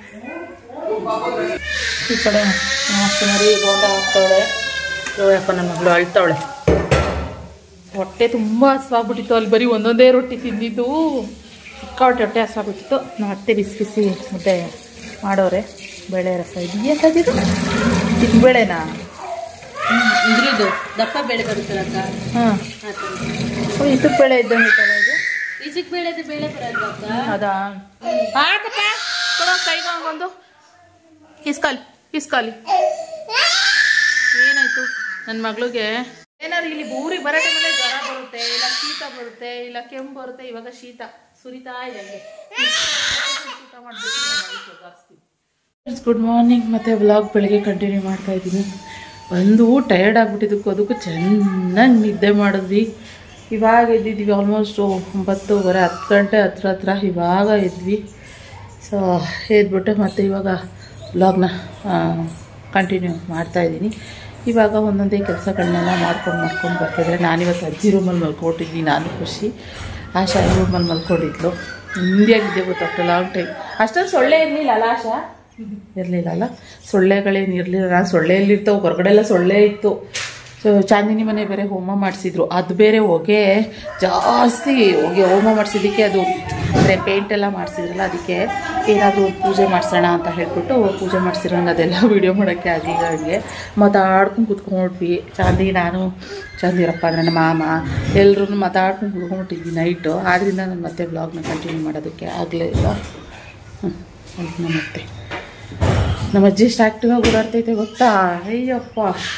ಈ ಕಡೆ ಸುಮಾರಿ ಬೋಂಡ ಹಾಕ್ತಾವಳೆ ಯಾಕೋ ನನ್ನ ಮಗಳು ಅಳ್ತಾವಳೆ ಹೊಟ್ಟೆ ತುಂಬ ಹಸ್ವಾಗ್ಬಿಟ್ಟಿತ್ತು ಅಲ್ಲಿ ಬರೀ ಒಂದೊಂದೇ ರೊಟ್ಟಿ ತಿಂದಿದ್ದು ಸಿಕ್ಕಾಪಟ್ಟೆ ಹೊಟ್ಟೆ ಹಸ್ವಾಗ್ಬಿಟ್ಟಿತ್ತು ನಮ್ಮ ಅತ್ತೆ ಬಿಸಿ ಬಿಸಿ ಮುದ್ದೆ ಮಾಡೋರೆ ಬೇಳೆ ರಸ ಇದೆಯಂತದಿದು ಇದು ಬೇಳೆನಾ ಇದ್ರದ್ದು ದಪ್ಪ ಬೇಳೆ ಬರುತ್ತಲ್ಲ ಅಕ್ಕ ಹಾಂ ಇದಕ್ಕೆ ಬೇಳೆ ಇದ್ದಂಗೆ ಐತಲ್ಲ ಇದು ಈಚಕ್ ಬೇಳೆದು ಬೇಳೆ ಬರಲ್ವಕ್ಕ ಅದಾ ಆಕಪ್ಪ ಕೊಡೋ ಕೈಗೆ ಒಂದು ಇಸ್ಕಾಲಿ ಇಸ್ಕಾಲಿ ಏನಾಯ್ತು ನನ್ನ ಮಗಳಿಗೆ ಏನಾದ್ರು ಇಲ್ಲಿ ಊರಿಗೆ ಬರೋ ಟೈಮಲ್ಲೇ ಜ್ವರ ಬರುತ್ತೆ ಇಲ್ಲ ಶೀತ ಬರುತ್ತೆ ಇಲ್ಲ ಕೆಮ್ಮು ಬರುತ್ತೆ ಇವಾಗ ಶೀತ ಸುರಿತಾ ಇದೆ ಹಂಗೆ ಶೀತ ಮಾಡ್ಬಿಟ್ಟು ಗುಡ್ ಮಾರ್ನಿಂಗ್ ಮತ್ತು ವ್ಲಾಗ್ ಬೆಳಗ್ಗೆ ಕಂಟಿನ್ಯೂ ಮಾಡ್ತಾ ಇದ್ದೀನಿ ಒಂದು ಟಯರ್ಡ್ ಆಗ್ಬಿಟ್ಟಿದ್ದಕ್ಕೂ ಅದಕ್ಕೂ ಚೆನ್ನಾಗಿ ನಿದ್ದೆ ಮಾಡಿದ್ವಿ ಇವಾಗ ಎದ್ದಿದ್ವಿ ಆಲ್ಮೋಸ್ಟ್ ಒಂಬತ್ತುವರೆ ಹತ್ತು ಗಂಟೆ ಹತ್ರ ಹತ್ರ ಇವಾಗ ಎದ್ವಿ ಸೊ ಎದ್ಬಿಟ್ಟು ಮತ್ತೆ ಇವಾಗ ಬ್ಲಾಗ್ನ ಕಂಟಿನ್ಯೂ ಮಾಡ್ತಾ ಇದ್ದೀನಿ ಇವಾಗ ಒಂದೊಂದೇ ಕೆಲಸಗಳನ್ನೆಲ್ಲ ಮಾಡ್ಕೊಂಡು ಮಾಡ್ಕೊಂಡು ಬರ್ತಿದ್ರೆ ನಾನಿವತ್ತು ಅಜ್ಜಿ ರೂಮಲ್ಲಿ ಮಲ್ಕೊಂಡಿದ್ದೀನಿ ನಾನು ಖುಷಿ ಆಶಾ ರೂಮಲ್ಲಿ ಮಲ್ಕೊಂಡಿದ್ಲು ಹಿಂದಿಯಾಗಿದ್ದೆ ಗೊತ್ತಾಗ್ತಾ ಲಾಂಗ್ ಟೈಮ್ ಅಷ್ಟೊಂದು ಸೊಳ್ಳೆ ಇರಲಿಲ್ಲ ಅಲ್ಲ ಆಶಾ ಇರಲಿಲ್ಲ ಅಲ್ಲ ಸೊಳ್ಳೆಗಳೇನು ಇರಲಿಲ್ಲ ನಾನು ಸೊಳ್ಳೆಯಲ್ಲಿರ್ತಾವೆ ಹೊರಗಡೆ ಎಲ್ಲ ಸೊಳ್ಳೆ ಇತ್ತು ಸೊ ಚಾಂದಿನಿ ಮನೆ ಬೇರೆ ಹೋಮ ಮಾಡಿಸಿದ್ರು ಅದು ಬೇರೆ ಹೊಗೆ ಜಾಸ್ತಿ ಹೊಗೆ ಹೋಮ ಮಾಡಿಸಿದ್ದಕ್ಕೆ ಅದು ಅಂದರೆ ಪೇಂಟ್ ಎಲ್ಲ ಮಾಡಿಸಿದ್ರಲ್ಲ ಅದಕ್ಕೆ ಏನಾದರೂ ಪೂಜೆ ಮಾಡಿಸೋಣ ಅಂತ ಹೇಳ್ಬಿಟ್ಟು ಪೂಜೆ ಮಾಡಿಸಿರೋಂಗೆ ಅದೆಲ್ಲ ವೀಡಿಯೋ ಮಾಡೋಕ್ಕೆ ಆಗೀಗ ಹಂಗೆ ಮಾತಾಡ್ಕೊಂಡು ಕುತ್ಕೊಂಡ್ಬಿಟ್ವಿ ಚಾಂದಿ ನಾನು ಚಾಂದಿರಪ್ಪ ನನ್ನ ಮಾಮ ಎಲ್ಲರೂ ಮಾತಾಡ್ಕೊಂಡು ಕುತ್ಕೊಂಡ್ಬಿಟ್ಟಿದ್ವಿ ನೈಟು ಆದ್ದರಿಂದ ನಾನು ಮತ್ತೆ ಬ್ಲಾಗ್ನ ಕಂಟಿನ್ಯೂ ಮಾಡೋದಕ್ಕೆ ಆಗಲೇ ಇಲ್ಲ ಹ್ಞೂ ನಮ್ಮ ಮತ್ತೆ ನಮ್ಮ ಅಜ್ಜಿ ಎಷ್ಟು ಆ್ಯಕ್ಟಿವಾಗಿ ಓಡಾಡ್ತೈತೆ ಗೊತ್ತಾ ಅಯ್ಯಪ್ಪ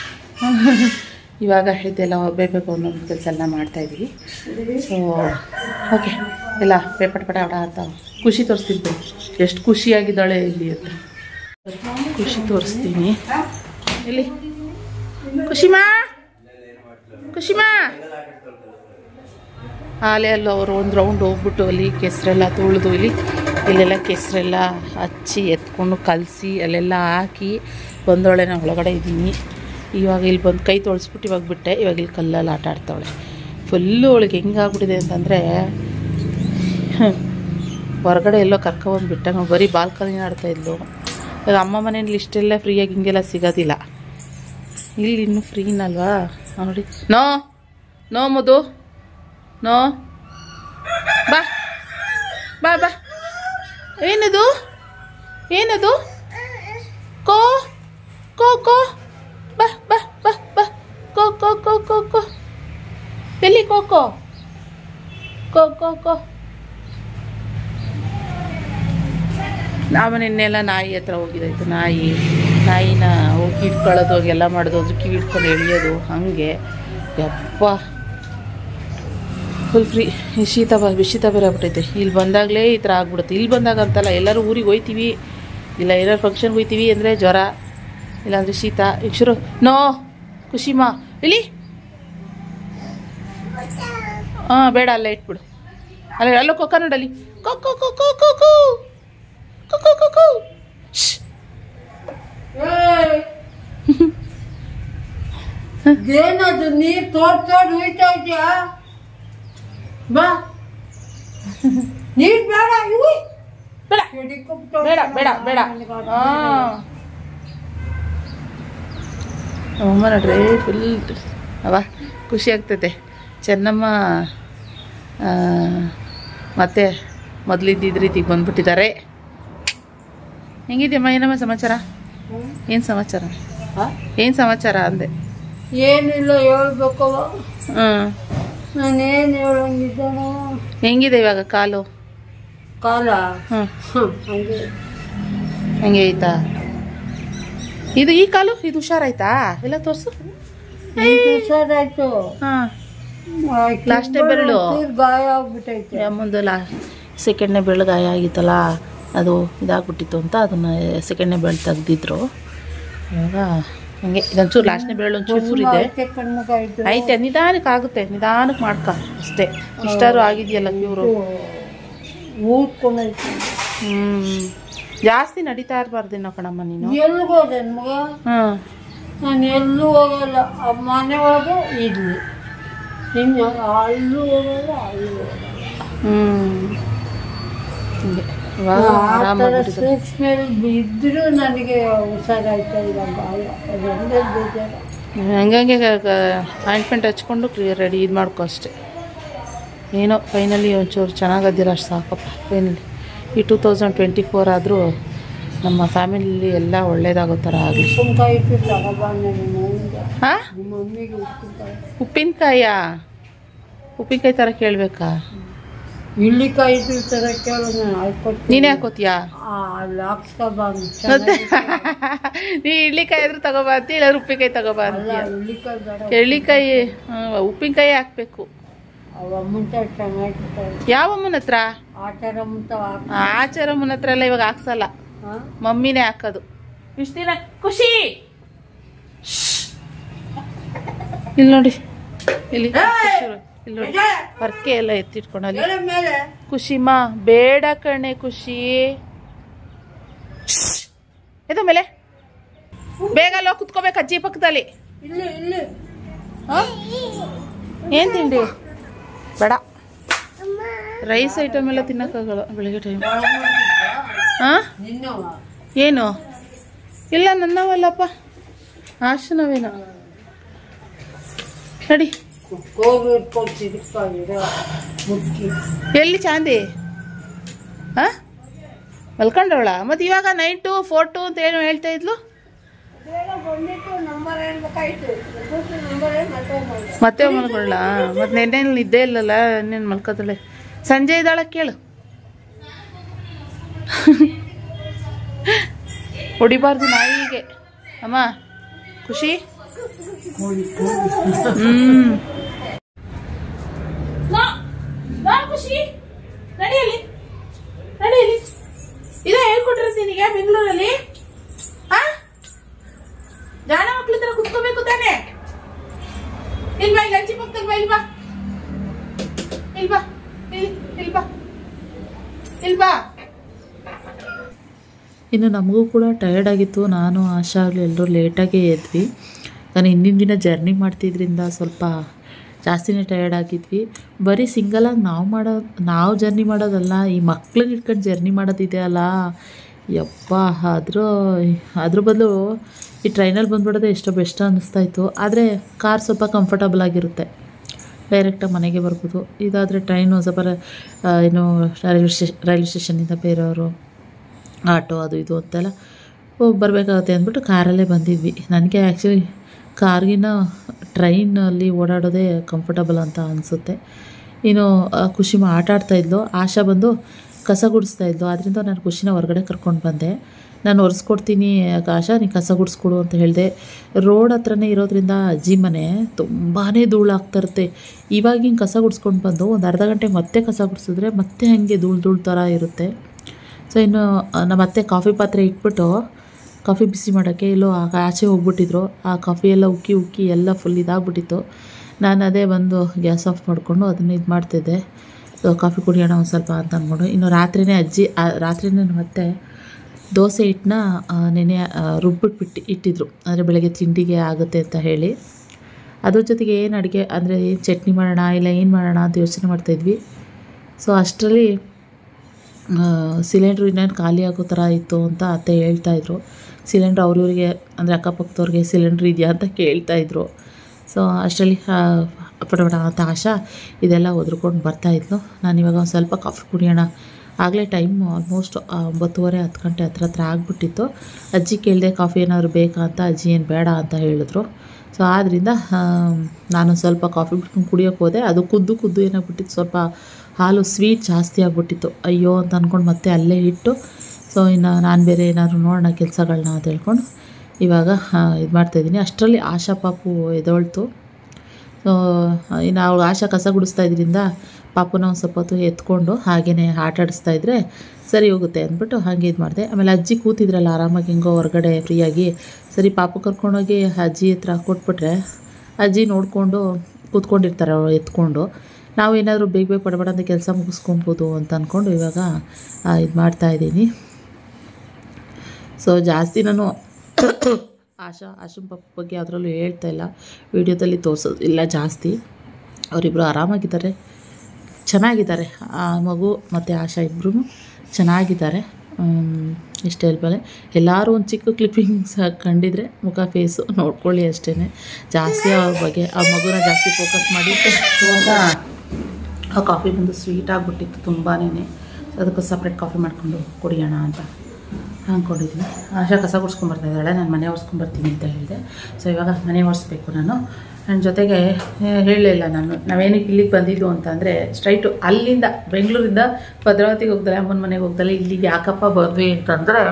ಇವಾಗ ಇದೆಲ್ಲ ಬೇಗ ಒಂದೊಂದು ಕೆಲಸ ಎಲ್ಲ ಮಾಡ್ತಾಯಿದ್ದೀವಿ ಸೊ ಓಕೆ ಎಲ್ಲ ಪೇಪಟ್ ಪಟ ಆಡ ಅಂತ ಖುಷಿ ತೋರಿಸ್ತೀನಿ ಬನ್ನಿ. ಎಷ್ಟು ಖುಷಿಯಾಗಿದ್ದಾಳೆ ಇಲ್ಲಿ ಅಂತ ಖುಷಿ ತೋರಿಸ್ತೀನಿ ಇಲ್ಲಿ ಖುಷಿಮಾ ಖುಷಿಮಾ ಆಲೆ ಅಲ್ಲ ಅವರು ಒಂದು ರೌಂಡ್ ಹೋಗ್ಬಿಟ್ಟು ಅಲ್ಲಿ ಕೆಸರೆಲ್ಲ ತುಳಿದು ಇಲ್ಲಿ ಇಲ್ಲೆಲ್ಲ ಕೆಸರೆಲ್ಲ ಹಚ್ಚಿ ಎತ್ಕೊಂಡು ಕಲಸಿ ಅಲ್ಲೆಲ್ಲ ಹಾಕಿ ಬಂದವಳೆ ನಾನು ಒಳಗಡೆ ಇದ್ದೀನಿ ಇವಾಗ ಇಲ್ಲಿ ಬಂದು ಕೈ ತೊಳ್ಸ್ಬಿಟ್ಟು ಇವಾಗ ಬಿಟ್ಟೆ ಇವಾಗ ಇಲ್ಲಿ ಕಲ್ಲಲ್ಲಿ ಆಟ ಆಡ್ತಾವಳೆ ಫುಲ್ಲು ಅವಳಿಗೆ ಹೆಂಗಾಗ್ಬಿಟ್ಟಿದೆ ಅಂತಂದರೆ ಹೊರಗಡೆ ಎಲ್ಲೋ ಕರ್ಕೊಬಂದು ಬಿಟ್ಟಾಗ ಬರೀ ಬಾಲ್ಕನಿ ಆಡ್ತಾ ಇದ್ಲು ಇವಾಗ ಅಮ್ಮ ಮನೇಲಿ ಇಷ್ಟೆಲ್ಲ ಫ್ರೀಯಾಗಿ ಹಿಂಗೆಲ್ಲ ಸಿಗೋದಿಲ್ಲ ಇಲ್ಲಿ ಇನ್ನೂ ಫ್ರೀನಲ್ವಾ ನೋಡಿ ನೋ ನೋ ಮುದು ನೋ ಬಾ ಬಾ ಬಾ ಏನದು ಏನದು ಕೋ ಕೋ ಕೋ ಬಾ ಬಾ ಬಾ ಬಾ ಕೋ ಕೋ ಕೋ ಕೋ ಕೋ ಎಲ್ಲಿ ಕೋ ಕೋ ಕೋ ಕೋ ಕೋ ನಾವು ನಿನ್ನೆಲ್ಲ ನಾಯಿ ಹತ್ರ ಹೋಗಿದ್ದಾಯ್ತು ನಾಯಿ ನಾಯಿನ ಹೋಗಿ ಹಿಡ್ಕೊಳ್ಳೋದು ಎಲ್ಲ ಮಾಡೋದು ಅದ್ರ ಕಿವಿ ಹಿಡ್ಕೊಂಡು ಎಳಿಯೋದು ಹಾಗೆ ಯಪ್ಪ ಫುಲ್ ಫ್ರೀ ಈ ಶೀತ ಬ ಶೀತ ಬೇರೆ ಆಗ್ಬಿಟ್ಟೈತೆ ಇಲ್ಲಿ ಬಂದಾಗಲೇ ಈ ಥರ ಆಗ್ಬಿಡುತ್ತೆ ಇಲ್ಲಿ ಬಂದಾಗ ಅಂತಲ್ಲ ಎಲ್ಲರೂ ಊರಿಗೆ ಹೋಯ್ತೀವಿ ಇಲ್ಲ ಏನಾರು ಫಂಕ್ಷನ್ಗೆ ಹೋಯ್ತೀವಿ ಅಂದರೆ ಜ್ವರ ಇಲ್ಲಾಂದರೆ ಶೀತ ಈಗ ಶುರು ನೋ ಖುಷಿಮಾ ಇಲ್ಲಿ ಹಾಂ ಬೇಡ ಅಲ್ಲೇ ಇಟ್ಬಿಡು ಅಲ್ಲ ಅಲ್ಲೋ ಕೊಕ್ಕ ನೋಡಲ್ಲಿ ಕೋ ಕೋ ಕೋ ಕೋ ಕೋ ಕೋ ಕೋ ಕೋ ಕೋ ಕೋ ಶ್ಶ್. ಏನದು ನೀರ್ ತೋಡ್ ತೋಡ್ ಉಯ್ತಾ ಇದೆಯಾ ಬಾ ನೀರ್ ಬೇಡ ಇವು ಬೇಡ ಬೇಡ ಬೇಡ ಬೇಡ ಹಾಂ ನಮ್ಮಮ್ಮ ನೋಡ್ರಿ ಫುಲ್ ಅವ ಖುಷಿ ಆಗ್ತೈತೆ ಚೆನ್ನಮ್ಮ ಆ, ಮತ್ತೆ ಮೊದಲಿದ್ದ ರೀತಿಗೆ ಬಂದ್ಬಿಟ್ಟಿದ್ದಾರೆ ಹೆಂಗಿದೆಯಮ್ಮ ಏನಮ್ಮ ಸಮಾಚಾರ ಏನು ಸಮಾಚಾರ ಏನು ಸಮಾಚಾರ ಅಂದೆ ಏನಿಲ್ಲ ಹೇಳ್ಬೇಕವ ಹ್ಞೂ ನಾನೇನು ಹೇಳಂಗಿದ್ದಾನೋ ಹೆಂಗಿದೆ ಇವಾಗ ಕಾಲು ಕಾಲ ಹ್ಞೂ ಹ್ಮ್, ಹಂಗೆ ಹಂಗೆ ಐತಾ ಇದು ಈ ಕಾಲು ಇದು ಹುಷಾರಾಯ್ತಾ ಎಲ್ಲ ತೋರಿಸು ಈಗ ಹುಷಾರಾಯ್ತು ಹಾಂ ಆ Last ಕಿಬ್ಬಳು ಬೆರಳು? ಒಂಚೂರು ಗಾಯ ಆಗ್ಬಿಟ್ಟೈತೆ ಮುಂದೆ ಲಾ ಸೆಕೆಂಡ್ನೇ ಬೆಳ್ಳು ಗಾಯ ಆಗಿತ್ತಲ್ಲ ಅದು ಇದಾಗ್ಬಿಟ್ಟಿತ್ತು ಅಂತ ಅದನ್ನು ಸೆಕೆಂಡ್ನೇ ಬೆಳ್ಳು ತೆಗ್ದಿದ್ರು ಇವಾಗ ಹಂಗೆ ಇದೊಂಚೂರು ಲಾಸ್ಟ್ನೇ ಬೆಳ್ಳು ಒಂಚೂರು ಇದೆ ಐತೆ ಕಣ್ಣಗಾಯ್ತು ಐತೆ ನಿಧಾನಕ್ಕೆ ಆಗುತ್ತೆ ನಿಧಾನಕ್ಕೆ ಮಾಡ್ಕ ಅಷ್ಟೇ ಇಷ್ಟಾರು ಆಗಿದೆಯಲ್ಲ ಇವರು ಊದ್ಕೊಂಡೈತೆ ಹ್ಞೂ ಜಾಸ್ತಿ ನಡೀತಾ ಇರಬಾರ್ದೇನೋ ಕಣಮ್ಮ ನೀನು ಎಲ್ಲಿಗೋದೆ ಮಗ ಹಾಂ ನಾನು ಎಲ್ಲೂ ಹೋಗಲ್ಲ ಆ ಮನೆ ಒಳಗೆ ಇಡ್ಲಿ ಇನ್ನು ಅಲ್ಲೂ ಹೋಗಲ್ಲ ಅಲ್ಲೂ ಹೋಗಲ್ಲ ಹ್ಞೂ ಹಿಂಗೆ ಇವಾಗ ಆ ಥರ ಆರಾಮಾಗ್ಬಿಟ್ಟಿದೆ ಸೂಕ್ಷ್ಮ ಬಿದ್ದರೂ ನನಗೆ ಹುಷಾರಾಯ್ತಾ ಇಲ್ಲ ಗಾಯ ಅದೊಂದೇ ಬೇಜಾರು ಹಂಗಂಗೆ ಆಯಿಂಟ್ಮೆಂಟ್ ಹಚ್ಕೊಂಡು ಕ್ಲಿಯರ್ ರೆಡಿ ಇದು ಮಾಡ್ಕೊ ಅಷ್ಟೆ ಏನೋ ಫೈನಲಿ ಒಂಚೂರು ಚೆನ್ನಾಗದಿರ ಅಷ್ಟು ಸಾಕಪ್ಪ ಫೈನಲಿ ಈ ಟೂ ತೌಸಂಡ್ ಟ್ವೆಂಟಿ ಫೋರ್ ಆದರೂ ನಮ್ಮ ಫ್ಯಾಮಿಲಿ ಎಲ್ಲ ಒಳ್ಳೇದಾಗೋ ಥರ ಆಗಲಿ ಉಪ್ಪಿನಕಾಯಿ ಇಟ್ಟು ತಗೊಬಂದೆ ನಿಮ್ಮ ಅವ್ನಿಗೆ ಹಾಂ ನಿಮ್ಮ ಮಮ್ಮಿಗೆ ಉಪ್ಪಿನಕಾಯಿ ಉಪ್ಪಿನಕಾಯ ಉಪ್ಪಿನಕಾಯಿ ಥರ ಕೇಳಬೇಕಾ ಇಳ್ಳಿಕಾಯಿ ಇಟ್ಟು ಥರ ಕೇಳು ನಾನು ಹಾಕೊಡ್ತೀನಿ ನೀನೇ ಹಾಕೋತೀಯಾ ಅಲ್ಲಿ ಹಾಕ್ಸ್ಕೊಬಂದು ಮತ್ತೆ ನೀ ಇಡ್ಲಿಕಾಯಿ ಆದ್ರೂ ತಗೋಬಾ ಅಂತ ಇಲ್ಲ ಉಪ್ಪಿನಕಾಯಿ ತಗೋಬಾ ಅಲ್ಲ ಅಂತ ಇಳ್ಳಿಕಾಯಿ ಬೇಡ ಎಳ್ಳಿಕಾಯಿ ಹ್ಮ್, ಉಪ್ಪಿನಕಾಯಿ ಹಾಕ್ಬೇಕು ಅವ ಮುಂಚೆ ಚೆನ್ನಾಗಿರ್ತಾರೆ ಯಾವ ಅಮ್ಮನ ಹತ್ರ ಆ ಥರ ಮುಂತ ಹಾಕ್ ಆಚಾರಮ್ಮನ ಹತ್ರ ಎಲ್ಲ ಇವಾಗ ಹಾಕ್ಸಲ್ಲ ಹಾಂ ಮಮ್ಮಿನೇ ಹಾಕೋದು ಇಷ್ಟು ದಿನ ಖುಷಿ ಇಲ್ಲಿ ನೋಡಿ ಇಲ್ಲಿ ಖುಷಿ- ಇಲ್ಲಿ ನೋಡಿ ಪರ್ಕೆ ಎಲ್ಲ ಎತ್ತಿಟ್ಕೊಂಡಲ್ಲಿ ಮೇಲೆ ಖುಷಿಮಾ ಬೇಡ ಕಣೆ ಖುಷಿ ಎದು ಮೇಲೆ ಬೇಗ ಅಲ್ಲೋ ಕುತ್ಕೋಬೇಕು ಅಜ್ಜಿ ಪಕ್ಕದಲ್ಲಿ ಇಲ್ಲಿ ಇಲ್ಲಿ ಹ? ಏನ್ ತಿಂಡಿ ಬೇಡ ರೈಸ್ ಐಟಮ್ ಎಲ್ಲ ತಿನ್ನಕ್ಕಾಗಲ್ಲ ಬೆಳಿಗ್ಗೆ ಟೈಮ್ ಹಾ ನಿನ್ನವ ಏನು ಇಲ್ಲ ನನ್ನವಲ್ಲಪ್ಪ ಆಶನವೇನೋ ನಡಿ ಕೋವಿ ಇಟ್ಕೊಂಡು ಸಿಡಿಸ್ತಾಗಿರ ಮುಕ್ಕಿ ಎಲ್ಲಿ ಚಾಂದಿ ಹಾ ಮಲ್ಕೊಂಡವಳ ಮತ್ತೆ ಇವಾಗ ನೈಟು ಫೋರ್ ಟು ಅಂತ ಏನು ಹೇಳ್ತಾ ಇದ್ಲು ಬೇಗ ಬಂದಿತ್ತು ನಂಬರ್ ಹೇಳ್ಬೇಕಾಯ್ತು ನಂಬರ್ ಏನು ಮಾತಾಡ್ಬೋದು ಮತ್ತೆ ಮಲ್ಕೊಳ್ಳ ಮತ್ತೆ ನೆನ್ನೆ ನಿದ್ದೆ ಇಲ್ಲಲ್ಲ ಇನ್ನೇನು ಮಲ್ಕೋತಾಳೆ ಸಂಜೆ ಇದ್ದಾಳ ಕೇಳು ಹೊಡಿಬಾರ್ದು ನಾಯಿಗೆ ಅಮ್ಮ ಖುಷಿ ಹ್ಮ್ ಖುಷಿ ನಡಿಯಲಿ ನಡಿಯಲಿ ಇದೇ ಹೇಳ್ಕೊಟ್ಟಿರೋದು ನಿನಗೆ ಬೆಂಗಳೂರಲ್ಲಿ ಆ ಜಾಣ ಮಕ್ಳ ತರ ಕುತ್ಕೋಬೇಕು ತಾನೆ ಇಲ್ವಾ ಈಗ ಅಜ್ಜಿ ಪಕ್ಕದಲ್ಲಿ ಬಾ ಇಲ್ವಾ ಇಲ್ವಾ ಇಲ್ ಇಲ್ವಾ ಇಲ್ವಾ ಇನ್ನು ನಮಗೂ ಕೂಡ ಟಯರ್ಡ್ ಆಗಿತ್ತು ನಾನು ಆಶಾ ಆಗಲಿ ಎಲ್ಲರೂ ಲೇಟಾಗೇ ಎದ್ವಿ ನಾನು ಹಿಂದಿನ ದಿನ ಜರ್ನಿ ಮಾಡ್ತಿದ್ರಿಂದ ಸ್ವಲ್ಪ ಜಾಸ್ತಿನೇ ಟಯರ್ಡ್ ಆಗಿದ್ವಿ ಬರೀ ಸಿಂಗಲಾಗಿ ನಾವು ಮಾಡೋ ನಾವು ಜರ್ನಿ ಮಾಡೋದಲ್ಲ ಈ ಮಕ್ಳನ್ನ ಇಟ್ಕೊಂಡು ಜರ್ನಿ ಮಾಡೋದಿದೆಯಲ್ಲ ಯಪ್ಪ ಅದ್ರ ಅದ್ರ ಬದಲು ಈ ಟ್ರೈನಲ್ಲಿ ಬಂದ್ಬಿಡೋದೇ ಎಷ್ಟೋ ಬೆಸ್ಟ್ ಅನ್ನಿಸ್ತಾ ಇತ್ತು ಆದರೆ ಕಾರ್ ಸ್ವಲ್ಪ ಕಂಫರ್ಟಬಲ್ ಆಗಿರುತ್ತೆ ಡೈರೆಕ್ಟಾಗಿ ಮನೆಗೆ ಬರ್ಬೋದು ಇದಾದರೆ ಟ್ರೈನು ಸ್ವಲ್ಪ ರ- ಆ, ಏನು ರೈಲ್ವೆ ಸ್ಟೇಷನ್ ರೈಲ್ವೆ ಸ್ಟೇಷನಿಂದ ಬೇರೆಯವರು ಆಟೋ ಅದು ಇದು ಅಂತೆಲ್ಲ ಹೋಗಿ ಬರಬೇಕಾಗತ್ತೆ ಅಂದ್ಬಿಟ್ಟು ಕಾರಲ್ಲೇ ಬಂದಿದ್ವಿ ನನಗೆ ಆ್ಯಕ್ಚುಲಿ ಕಾರ್ಗಿನ ಟ್ರೈನಲ್ಲಿ ಓಡಾಡೋದೇ ಕಂಫರ್ಟಬಲ್ ಅಂತ ಅನಿಸುತ್ತೆ ಇನ್ನು ಆ, ಖುಷಿಮ ಆಟ ಆಡ್ತಾಯಿದ್ಲು ಆಶಾ ಬಂದು ಕಸ ಗುಡಿಸ್ತಾ ಇದ್ಲು ಅದರಿಂದ ನಾನು ಖುಷಿನ ಹೊರಗಡೆ ಕರ್ಕೊಂಡು ಬಂದೆ ನಾನು ಒರೆಸ್ಕೊಡ್ತೀನಿ ಆಶಾ ನೀನು ಕಸ ಗುಡಿಸ್ಕೊಡು ಅಂತ ಹೇಳಿದೆ ರೋಡ್ ಹತ್ರನೇ ಇರೋದ್ರಿಂದ ಅಜ್ಜಿ ಮನೆ ತುಂಬಾ ಧೂಳು ಆಗ್ತಾ ಇರುತ್ತೆ ಇವಾಗ ಹಿಂಗೆ ಕಸ ಗುಡಿಸ್ಕೊಂಡು ಬಂದು ಒಂದು ಅರ್ಧ ಗಂಟೆ ಮತ್ತೆ ಕಸ ಗುಡಿಸಿದ್ರೆ ಮತ್ತೆ ಹಾಗೆ ಧೂಳು ಧೂಳು ಥರ ಇರುತ್ತೆ ಸೊ ಇನ್ನು ಆ, ನಮ್ಮ ಅತ್ತೆ ಕಾಫಿ ಪಾತ್ರೆ ಇಟ್ಬಿಟ್ಟು ಕಾಫಿ ಬಿಸಿ ಮಾಡೋಕ್ಕೆ ಎಲ್ಲೋ ಆಗ ಆಚೆ ಹೋಗ್ಬಿಟ್ಟಿದ್ರು ಆ ಕಾಫಿ ಎಲ್ಲ ಉಕ್ಕಿ ಉಕ್ಕಿ ಎಲ್ಲ ಫುಲ್ ಇದಾಗ್ಬಿಟ್ಟಿತ್ತು ನಾನು ಅದೇ ಬಂದು ಗ್ಯಾಸ್ ಆಫ್ ಮಾಡಿಕೊಂಡು ಅದನ್ನು ಇದು ಮಾಡ್ತಿದ್ದೆ ಸೊ ಕಾಫಿ ಕುಡಿಯೋಣ ಒಂದು ಸ್ವಲ್ಪ ಅಂತ ಅಂದ್ಕೊಂಡು ಇನ್ನು ರಾತ್ರಿನೇ ಅಜ್ಜಿ ಆ, ರಾತ್ರಿನೇ ನಮ್ಮ ಅತ್ತೆ ದೋಸೆ ಹಿಟ್ಟನ್ನ ನೆನೆ ರುಬ್ಬಿಟ್ಬಿಟ್ಟು ಇಟ್ಟಿದ್ರು ಅಂದರೆ ಬೆಳಗ್ಗೆ ತಿಂಡಿಗೆ ಆಗುತ್ತೆ ಅಂತ ಹೇಳಿ ಅದ್ರ ಜೊತೆಗೆ ಏನು ಅಡುಗೆ ಅಂದರೆ ಏನು ಚಟ್ನಿ ಮಾಡೋಣ ಇಲ್ಲ ಏನು ಮಾಡೋಣ ಅಂತ ಯೋಚನೆ ಮಾಡ್ತಾಯಿದ್ವಿ ಸೊ ಅಷ್ಟರಲ್ಲಿ ಸಿಲಿಂಡ್ರು ಇನ್ನೇನು ಖಾಲಿ ಆಗೋ ಥರ ಇತ್ತು ಅಂತ ಅತ್ತೆ ಹೇಳ್ತಾಯಿದ್ರು ಸಿಲಿಂಡ್ರ್ ಅವ್ರಿವ್ರಿಗೆ ಅಂದರೆ ಅಕ್ಕಪಕ್ಕದವ್ರಿಗೆ ಸಿಲಿಂಡ್ರ್ ಇದೆಯಾ ಅಂತ ಕೇಳ್ತಾಯಿದ್ರು ಸೊ ಅಷ್ಟರಲ್ಲಿ ಪಟಪಟ ಅಂತ ಆಶಾ ಇದೆಲ್ಲ ಒದ್ರುಕೊಂಡು ಬರ್ತಾಯಿದ್ಲು ನಾನು ಇವಾಗ ಒಂದು ಸ್ವಲ್ಪ ಕಾಫಿ ಕುಡಿಯೋಣ ಆಗಲೇ ಟೈಮ್ ಆಲ್ಮೋಸ್ಟ್ ಒಂಬತ್ತುವರೆ ಹತ್ತು ಗಂಟೆ ಹತ್ರ ಹತ್ರ ಆಗಿಬಿಟ್ಟಿತ್ತು ಅಜ್ಜಿ ಕೇಳಿದೆ ಕಾಫಿ ಏನಾದರೂ ಬೇಕಾ ಅಂತ ಅಜ್ಜಿ ಏನು ಬೇಡ ಅಂತ ಹೇಳಿದ್ರು ಸೊ ಆದ್ದರಿಂದ ನಾನು ಸ್ವಲ್ಪ ಕಾಫಿ ಬಿಟ್ಕೊಂಡು ಕುಡಿಯೋಕೆ ಹೋದೆ ಅದು ಕುದ್ದು ಕುದ್ದು ಏನಾಗ್ಬಿಟ್ಟಿತ್ತು ಸ್ವಲ್ಪ ಹಾಲು ಸ್ವೀಟ್ ಜಾಸ್ತಿ ಆಗಿಬಿಟ್ಟಿತ್ತು ಅಯ್ಯೋ ಅಂತ ಅಂದ್ಕೊಂಡು ಮತ್ತೆ ಅಲ್ಲೇ ಇಟ್ಟು ಸೊ ಇನ್ನು ನಾನು ಬೇರೆ ಏನಾದ್ರು ನೋಡೋಣ ಕೆಲಸಗಳನ್ನ ಅಂತ ಹೇಳ್ಕೊಂಡು ಇವಾಗ ಇದು ಮಾಡ್ತಾಯಿದ್ದೀನಿ ಅಷ್ಟರಲ್ಲಿ ಆಶಾ ಪಾಪು ಎದೊಳ್ತು ಸೊ ಇನ್ನು ಅವಳು ಆಶಾ ಕಸ ಗುಡಿಸ್ತಾ ಇದ್ರಿಂದ ಪಾಪುನ ಒಂದು ಸ್ವಲ್ಪ ಹೊತ್ತು ಎತ್ಕೊಂಡು ಹಾಗೆಯೇ ಆಟ ಆಡಿಸ್ತಾ ಇದ್ರೆ ಸರಿ ಹೋಗುತ್ತೆ ಅಂದ್ಬಿಟ್ಟು ಹಾಗೆ ಇದು ಮಾಡಿದೆ ಆಮೇಲೆ ಅಜ್ಜಿ ಕೂತಿದ್ರಲ್ಲ ಆರಾಮಾಗಿ ಹೆಂಗೋ ಹೊರಗಡೆ ಫ್ರೀಯಾಗಿ ಸರಿ ಪಾಪು ಕರ್ಕೊಂಡೋಗಿ ಅಜ್ಜಿ ಹತ್ರ ಕೊಟ್ಬಿಟ್ರೆ ಅಜ್ಜಿ ನೋಡಿಕೊಂಡು ಕೂತ್ಕೊಂಡಿರ್ತಾರೆ ಅವ್ರು ಎತ್ಕೊಂಡು ನಾವು ಏನಾದರೂ ಬೇಗ ಬೇಗ ಪಡಬಡ ಅಂತ ಕೆಲಸ ಮುಗಿಸ್ಕೊಬೋದು ಅಂತ ಅಂದ್ಕೊಂಡು ಇವಾಗ ಇದು ಮಾಡ್ತಾಯಿದ್ದೀನಿ ಸೊ ಜಾಸ್ತಿ ನಾನು ಆಶಾ ಆಶಂ ಪಾಪ ಬಗ್ಗೆ ಅದರಲ್ಲೂ ಹೇಳ್ತಾ ಇಲ್ಲ ವೀಡಿಯೋದಲ್ಲಿ ತೋರಿಸೋದು ಇಲ್ಲ ಜಾಸ್ತಿ ಅವರಿಬ್ಬರು ಆರಾಮಾಗಿದ್ದಾರೆ ಚೆನ್ನಾಗಿದ್ದಾರೆ ಆ ಮಗು ಮತ್ತು ಆಶಾ ಇಬ್ಬರೂ ಚೆನ್ನಾಗಿದ್ದಾರೆ ಇಷ್ಟೇ ಹೇಳ್ಬಲ್ಲೆ ಎಲ್ಲರೂ ಒಂದು ಚಿಕ್ಕ ಕ್ಲಿಪ್ಪಿಂಗ್ಸ್ ಕಂಡಿದ್ರೆ ಮುಖ ಫೇಸು ನೋಡ್ಕೊಳ್ಳಿ ಅಷ್ಟೇ ಜಾಸ್ತಿ ಅವ್ರ ಬಗ್ಗೆ ಆ ಮಗುನ ಜಾಸ್ತಿ ಫೋಕಸ್ ಮಾಡಿ ಇವಾಗ ಆ ಕಾಫಿ ಬಂದು ಸ್ವೀಟ್ ಆಗಿಬಿಟ್ಟಿತ್ತು ತುಂಬಾನೇ ಸೊ ಅದಕ್ಕೆ ಸಪ್ರೇಟ್ ಕಾಫಿ ಮಾಡಿಕೊಂಡು ಕುಡಿಯೋಣ ಅಂತ ಅಂದ್ಕೊಂಡಿದ್ದೀನಿ ಆಶಾ ಕಸ ಗುಡ್ಸ್ಕೊಂಬರ್ತಾ ಇದ್ದಾಳೆ ನಾನು ಮನೆ ಒರೆಸ್ಕೊಂಬರ್ತೀನಿ ಅಂತ ಹೇಳಿದೆ ಸೊ ಇವಾಗ ಮನೆ ಒರೆಸ್ಬೇಕು ನಾನು ನನ್ನ ಜೊತೆಗೆ ಹೇಳಲಿಲ್ಲ ನಾನು ನಾವೇನಕ್ಕೆ ಇಲ್ಲಿಗೆ ಬಂದಿದ್ದು ಅಂತಂದರೆ ಸ್ಟ್ರೈಟು ಅಲ್ಲಿಂದ ಬೆಂಗಳೂರಿಂದ ಭದ್ರಾವತಿಗೆ ಹೋಗ್ದಲೆ ಅಮ್ಮನ ಮನೆಗೆ ಹೋಗ್ದಲೆ ಇಲ್ಲಿಗೆ ಯಾಕಪ್ಪ ಬಂದ್ವಿ ಅಂತಂದರೆ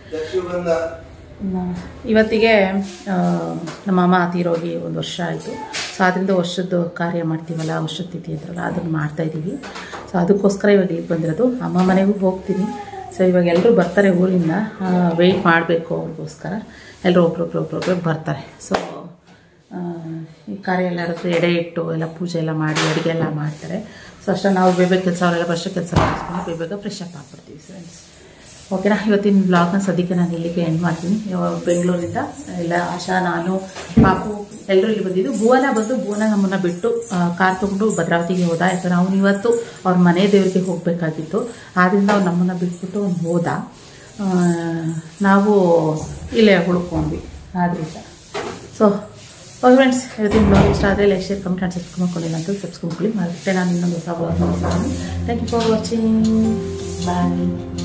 ನ- ಇವತ್ತಿಗೆ ಆ, ನಮ್ಮ ಅಮ್ಮ ತೀರೋಗಿ ಒಂದು ವರ್ಷ ಆಯಿತು ಸೊ ಅದರಿಂದ ವರ್ಷದ್ದು ಕಾರ್ಯ ಮಾಡ್ತೀವಲ್ಲ ವರ್ಷದ ತಿಥಿ ಅಂತಾರಲ್ಲ ಅದನ್ನು ಮಾಡ್ತಾಯಿದ್ದೀವಿ ಸೊ ಅದಕ್ಕೋಸ್ಕರ ಇವಾಗ ಇಲ್ಲಿಗೆ ಬಂದಿರೋದು ಅಮ್ಮ ಮನೆಗೂ ಹೋಗ್ತೀನಿ ಸೊ ಇವಾಗ ಎಲ್ಲರೂ ಬರ್ತಾರೆ ಊರಿಂದ ವೆಯ್ಟ್ ಮಾಡಬೇಕು ಅವ್ರಿಗೋಸ್ಕರ ಎಲ್ಲರೂ ಒಬ್ರೊಬ್ರು ಒಬ್ರೊಬ್ರು ಬರ್ತಾರೆ ಸೊ ಈ ಕಾರ್ಯ ಎಲ್ಲ ನಡೆದು ಎಡೆ ಇಟ್ಟು ಎಲ್ಲ ಪೂಜೆ ಎಲ್ಲ ಮಾಡಿ ಅಡುಗೆ ಎಲ್ಲ ಮಾಡ್ತಾರೆ ಸೊ ಅಷ್ಟೇ ನಾವು ಬೇಗ ಕೆಲಸ ಅವರೆಲ್ಲ ವರ್ಷ ಕೆಲಸ ಮಾಡಿಸ್ಕೊಂಡು ಬೇಗ ಬೇಗ ಫ್ರೆಶ್ ಅಪ್ ಆಗ್ಬಿಡ್ತೀವಿ ಫ್ರೆಂಡ್ಸ್ ಓಕೆನಾ ಇವತ್ತಿನ ಬ್ಲಾಗ್ನ ಸದ್ಯಕ್ಕೆ ನಾನು ಇಲ್ಲಿಗೆ ಎಂಡ್ ಮಾಡ್ತೀನಿ ಇವಾಗ ಬೆಂಗಳೂರಿಂದ ಎಲ್ಲ ಆಶಾ ನಾನು ಪಾಪು ಎಲ್ಲರೂ ಇಲ್ಲಿ ಬಂದಿದ್ದು ಭುವನ ಬಂದು ಭುವನ ನಮ್ಮನ್ನು ಬಿಟ್ಟು ಕಾರ್ ತೊಗೊಂಡು ಭದ್ರಾವತಿಗೆ ಹೋದ ಯಾಕಂದ್ರೆ ಅವ್ನು ಇವತ್ತು ಅವ್ರ ಮನೆ ದೇವರಿಗೆ ಹೋಗಬೇಕಾಗಿತ್ತು ಆದ್ದರಿಂದ ಅವ್ನು ನಮ್ಮನ್ನು ಬಿಟ್ಬಿಟ್ಟು ಅವ್ನು ಹೋದ ಆ, ನಾವು ಇಲ್ಲೇ ಉಳ್ಕೊಂಡ್ವಿ ಆದ್ದರಿಂದ ಸೊ ಓಕೆ ಫ್ರೆಂಡ್ಸ್ ಇವತ್ತಿನ ಬ್ಲಾಗ್ ಇಷ್ಟ ಆದರೆ like share comment and subscribe ಮಾಡ್ಕೊಳ್ಳಿಲ್ಲ ಅಂತ ಸಬ್ಸ್ಕ್ರೈಬ್ ಮಾಡ್ಕೊಳ್ಳಿ ಮತ್ತೆ ನಾನು ಇನ್ನೊಂದು ಹೊಸ ಬ್ಲಾಗ್ ಮಾಡ್ತೀನಿ thank you for watching bye